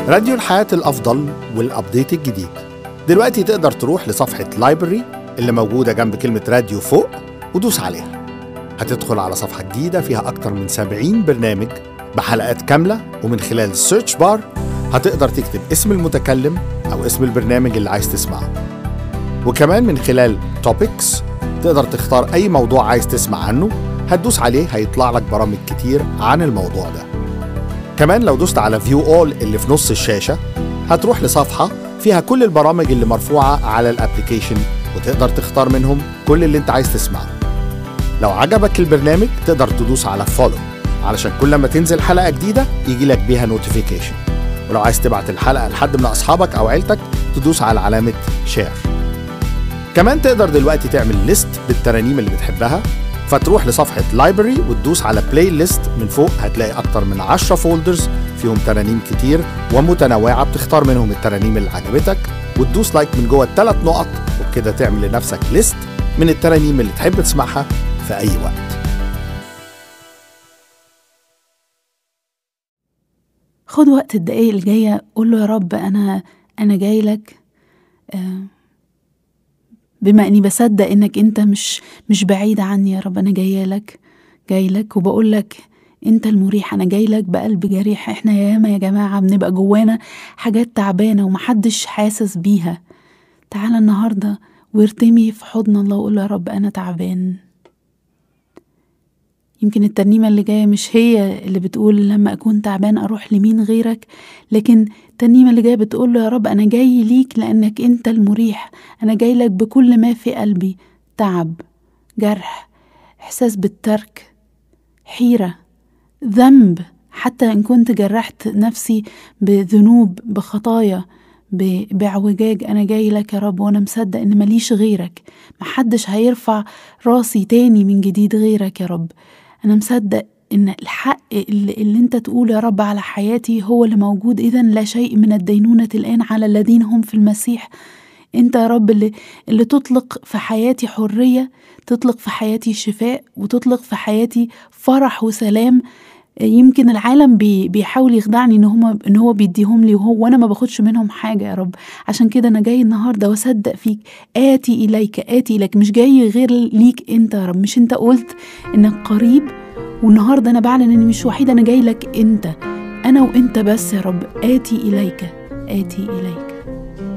راديو الحياة الأفضل والأبديت الجديد دلوقتي تقدر تروح لصفحة لايبرري اللي موجودة جنب كلمة راديو فوق ودوس عليها هتدخل على صفحة جديدة فيها أكتر من 70 برنامج بحلقات كاملة ومن خلال السيرش بار هتقدر تكتب اسم المتكلم أو اسم البرنامج اللي عايز تسمعه وكمان من خلال توبكس تقدر تختار أي موضوع عايز تسمع عنه هتدوس عليه هيطلع لك برامج كتير عن الموضوع ده كمان لو دوست على فيو اول اللي في نص الشاشة هتروح لصفحة فيها كل البرامج اللي مرفوعة على الابليكيشن وتقدر تختار منهم كل اللي انت عايز تسمعه لو عجبك البرنامج تقدر تدوس على فولو علشان كل ما تنزل حلقة جديدة يجي لك بيها نوتيفيكيشن ولو عايز تبعت الحلقة لحد من أصحابك أو عيلتك تدوس على علامة شير كمان تقدر دلوقتي تعمل ليست بالترانيم اللي بتحبها فتروح لصفحة لايبرري وتدوس على بلاي ليست من فوق هتلاقي أكتر من 10 فولدرز فيهم ترانيم كتير ومتنوعة بتختار منهم الترانيم اللي عجبتك وتدوس لايك من جوه الثلاث نقط وبكده تعمل لنفسك ليست من الترانيم اللي تحب تسمعها في أي وقت خد وقت الدقايق الجاية قول له يا رب أنا أنا جاي لك آه، بما إني بصدق إنك أنت مش مش بعيد عني يا رب أنا جاية لك جاي لك وبقول لك أنت المريح أنا جاي لك بقلب جريح إحنا ياما يا جماعة بنبقى جوانا حاجات تعبانة ومحدش حاسس بيها تعالى النهاردة وارتمي في حضن الله وقول له يا رب أنا تعبان يمكن الترنيمة اللي جاية مش هي اللي بتقول لما أكون تعبان أروح لمين غيرك لكن الترنيمة اللي جاية بتقول له يا رب أنا جاي ليك لأنك أنت المريح أنا جاي لك بكل ما في قلبي تعب جرح إحساس بالترك حيرة ذنب حتى إن كنت جرحت نفسي بذنوب بخطايا ب- باعوجاج أنا جاي لك يا رب وأنا مصدق إن ماليش غيرك محدش هيرفع راسي تاني من جديد غيرك يا رب أنا مصدق إن الحق اللي, اللي أنت تقول يا رب على حياتي هو اللي موجود إذا لا شيء من الدينونة الآن على الذين هم في المسيح أنت يا رب اللي, اللي تطلق في حياتي حرية تطلق في حياتي شفاء وتطلق في حياتي فرح وسلام يمكن العالم بي بيحاول يخدعني ان هما ان هو بيديهم لي وهو وانا ما باخدش منهم حاجه يا رب عشان كده انا جاي النهارده واصدق فيك اتي اليك اتي اليك مش جاي غير ليك انت يا رب مش انت قلت انك قريب والنهارده انا بعلن اني مش وحيده انا جاي لك انت انا وانت بس يا رب اتي اليك اتي اليك